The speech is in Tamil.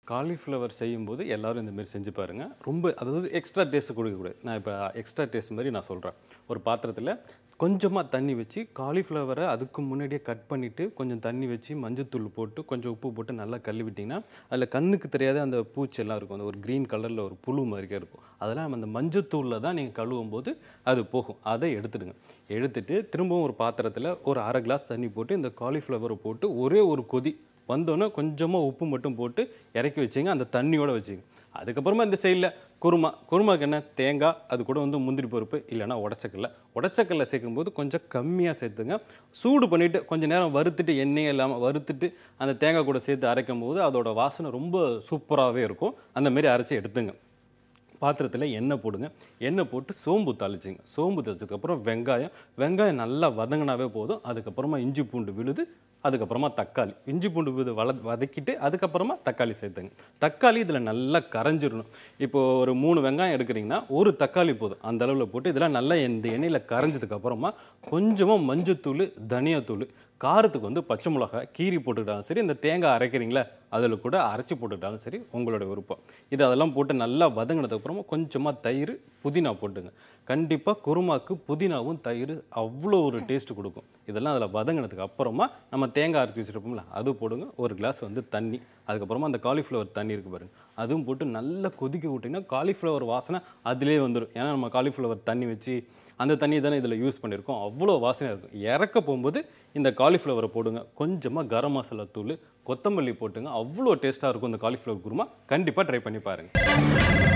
காலிஃப்ளவர் செய்யும்போது எல்லாரும் இந்த மாதிரி செஞ்சு பாருங்க ரொம்ப அதாவது எக்ஸ்ட்ரா டேஸ்ட் கொடுக்கக்கூடாது நான் இப்போ எக்ஸ்ட்ரா டேஸ்ட் மாதிரி நான் சொல்கிறேன் ஒரு பாத்திரத்தில் கொஞ்சமாக தண்ணி வச்சு காலிஃப்ளவரை அதுக்கு முன்னாடியே கட் பண்ணிவிட்டு கொஞ்சம் தண்ணி வச்சு மஞ்சத்தூள் போட்டு கொஞ்சம் உப்பு போட்டு நல்லா கழுவிட்டிங்கன்னா அதில் கண்ணுக்கு தெரியாத அந்த பூச்சி எல்லாம் இருக்கும் அந்த ஒரு க்ரீன் கலரில் ஒரு புழு மாதிரியே இருக்கும் அதெல்லாம் நம்ம அந்த மஞ்சத்தூளில் தான் நீங்கள் கழுவும் போது அது போகும் அதை எடுத்துடுங்க எடுத்துட்டு திரும்பவும் ஒரு பாத்திரத்தில் ஒரு அரை கிளாஸ் தண்ணி போட்டு இந்த காலிஃப்ளவரை போட்டு ஒரே ஒரு கொதி வந்தோன்னே கொஞ்சமாக உப்பு மட்டும் போட்டு இறக்கி வச்சிங்க அந்த தண்ணியோட வச்சுங்க அதுக்கப்புறமா இந்த சைடில் குருமா குருமாக்கு என்ன தேங்காய் அது கூட வந்து முந்திரி பருப்பு இல்லைன்னா உடச்சக்கல்ல உடச்சக்கல்ல சேர்க்கும்போது கொஞ்சம் கம்மியாக சேர்த்துங்க சூடு பண்ணிவிட்டு கொஞ்சம் நேரம் வறுத்துட்டு எண்ணெய் இல்லாமல் வறுத்துட்டு அந்த தேங்காய் கூட சேர்த்து அரைக்கும் போது அதோட வாசனை ரொம்ப சூப்பராகவே இருக்கும் அந்த மாதிரி அரைச்சி எடுத்துங்க பாத்திரத்தில் எண்ணெய் போடுங்க எண்ணெய் போட்டு சோம்பு தாளிச்சிங்க சோம்பு தாளிச்சதுக்கப்புறம் வெங்காயம் வெங்காயம் நல்லா வதங்கினாவே போதும் அதுக்கப்புறமா இஞ்சி பூண்டு விழுது அதுக்கப்புறமா தக்காளி இஞ்சி பூண்டு விழுது வள வதக்கிட்டு அதுக்கப்புறமா தக்காளி சேர்த்துங்க தக்காளி இதில் நல்லா கரைஞ்சிடணும் இப்போ ஒரு மூணு வெங்காயம் எடுக்கிறீங்கன்னா ஒரு தக்காளி போதும் அந்த அளவில் போட்டு இதெல்லாம் நல்லா இந்த எண்ணெயில் கரைஞ்சதுக்கு அப்புறமா கொஞ்சமாக மஞ்சத்தூள் தனியாத்தூள் காரத்துக்கு வந்து பச்சை மிளகாய் கீரி போட்டுக்கிட்டாலும் சரி இந்த தேங்காய் அரைக்கிறீங்களா அதில் கூட அரைச்சி போட்டுக்கிட்டாலும் சரி உங்களோட விருப்பம் இது அதெல்லாம் போட்டு நல்லா வதங்கினதுக்கு அப்புறமா கொஞ்சமாக தயிர் புதினா போட்டுங்க கண்டிப்பாக குருமாக்கு புதினாவும் தயிர் அவ்வளோ ஒரு டேஸ்ட் கொடுக்கும் இதெல்லாம் அதில் வதங்கினதுக்கு அப்புறமா நம்ம தேங்காய் அரைச்சி வச்சுருப்போம்ல அது போடுங்க ஒரு கிளாஸ் வந்து தண்ணி அதுக்கப்புறமா அந்த காலிஃப்ளவர் தண்ணி இருக்கு பாருங்க அதுவும் போட்டு நல்லா கொதிக்க விட்டிங்கன்னா காலிஃப்ளவர் வாசனை அதிலே வந்துடும் ஏன்னா நம்ம காலிஃப்ளவர் தண்ணி வச்சு அந்த தண்ணி தானே இதில் யூஸ் பண்ணியிருக்கோம் அவ்வளோ வாசனையாக இருக்கும் இறக்க போகும்போது இந்த காலிஃப்ளவரை போடுங்க கொஞ்சமாக கரம் மசாலா தூள் கொத்தமல்லி போட்டுங்க அவ்வளோ டேஸ்ட்டாக இருக்கும் இந்த காலிஃப்ளவர் குருமா கண்டிப்பாக ட்ரை பண்ணி பாருங்கள்